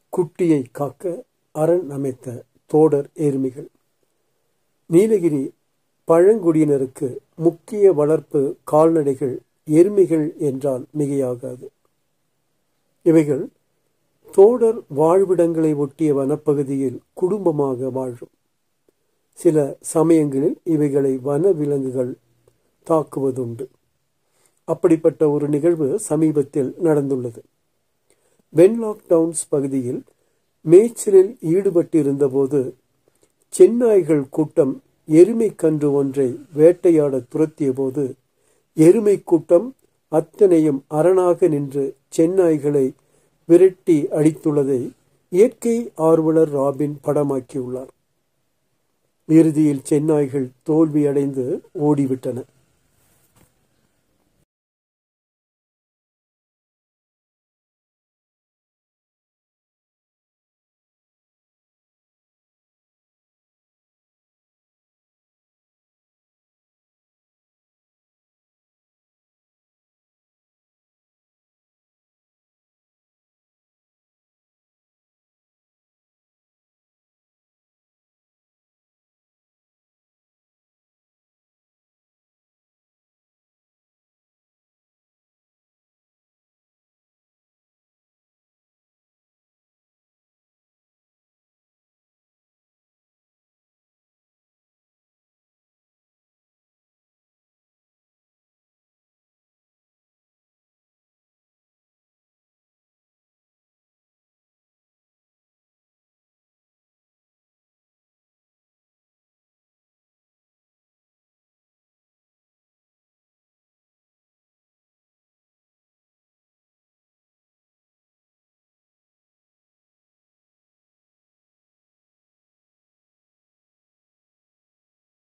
குட்டியை காக்க அரண் அமைத்த தோடர் எருமைகள் நீலகிரி பழங்குடியினருக்கு முக்கிய வளர்ப்பு கால்நடைகள் எருமைகள் என்றால் மிகையாகாது இவைகள் தோடர் வாழ்விடங்களை ஒட்டிய வனப்பகுதியில் குடும்பமாக வாழும் சில சமயங்களில் இவைகளை வன விலங்குகள் தாக்குவதுண்டு அப்படிப்பட்ட ஒரு நிகழ்வு சமீபத்தில் நடந்துள்ளது வென்லாக் டவுன்ஸ் பகுதியில் மேய்ச்சலில் ஈடுபட்டிருந்த போது சென்னாய்கள் கூட்டம் எருமை கன்று ஒன்றை வேட்டையாட துரத்திய போது எருமை கூட்டம் அத்தனையும் அரணாக நின்று சென்னாய்களை விரட்டி அடித்துள்ளதை இயற்கை ஆர்வலர் ராபின் படமாக்கியுள்ளார் இறுதியில் சென்னாய்கள் தோல்வியடைந்து ஓடிவிட்டன